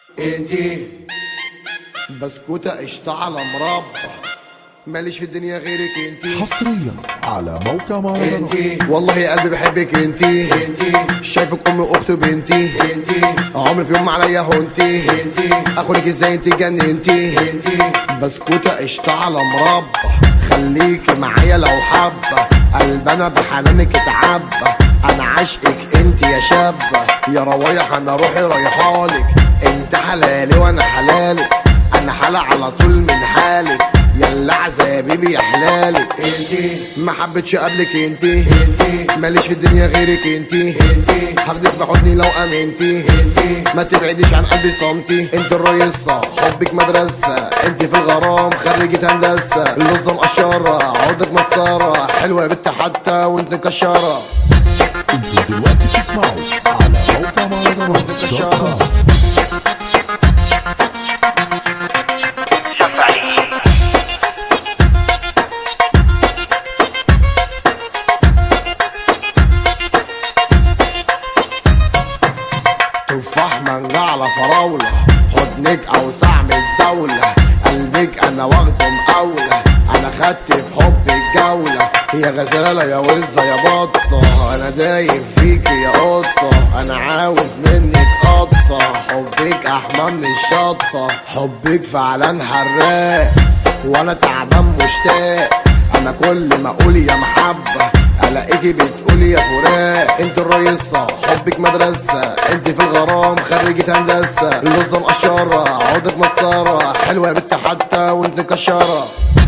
انتي بسكوتة قشطة على مربى ماليش في الدنيا غيرك انتي حصريا على موقع مهرجانات انتي والله يا قلبي بحبك انتي انتي شايفك امي واخت بنتي انتي عمري في يوم عليا هونتي انتي اخونك ازاي انتي جننتي انتي بسكوتة قشطة على مربى خليكي معايا لو حابة قلبنا بحنانك اتعبى انا عاشقك انتي يا شابة يا روايح انا روحي رايحالك انت حلالي وانا حلالك انا حالة على طول من حالك يلا عذابي يا حلالك انتي ما حبيتش قبلك انتي انتي ماليش في الدنيا غيرك انتي انتي هاخدك في حضني لو امنتي انتي ما تبعديش عن قلبي صمتي انت الرئيسة حبك مدرسة انتي في الغرام خريجة هندسة اللوزة مقشرة عودك مسطرة حلوة يا بنت حتى وانت مكشرة انتوا دلوقتي بتسمعوا على موقع مهرجانات دوت كوم. تفاح مانجا على فراولة حضنك أوسع من الدولة قلبك أنا واخده مقاولة أنا خدت في حبك جولة يا غزالة يا وزة يا بطة أنا دايب فيك يا قطة أنا عاوز منك قطة حبك أحمى من الشطة حبك فعلا حراق وأنا تعبان مشتاق انا كل ما اقول يا محبة الاقيكي بتقولي يا فراق انت الرئيسة حبك مدرسة انت في الغرام خريجة هندسة اللوزة مقشرة عودك مسطرة حلوة يا بنت حتى وانت مكشرة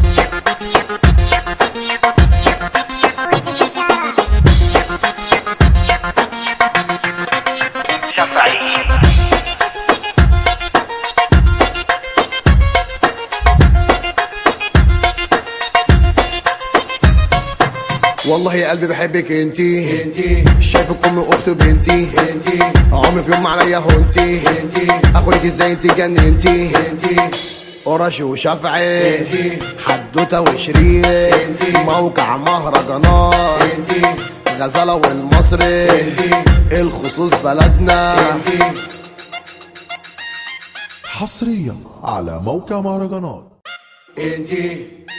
والله يا قلبي بحبك انتي انتي شايفك امي واخت بنتي انتي عمري في يوم عليا هونتي انتي اخوك ازاي انتي جننتي انتي قرش وشفعي انتي حدوته وشريط انتي موقع مهرجانات انتي غزالة والمصري انتي الخصوص بلدنا انتي حصريا على موقع مهرجانات انتي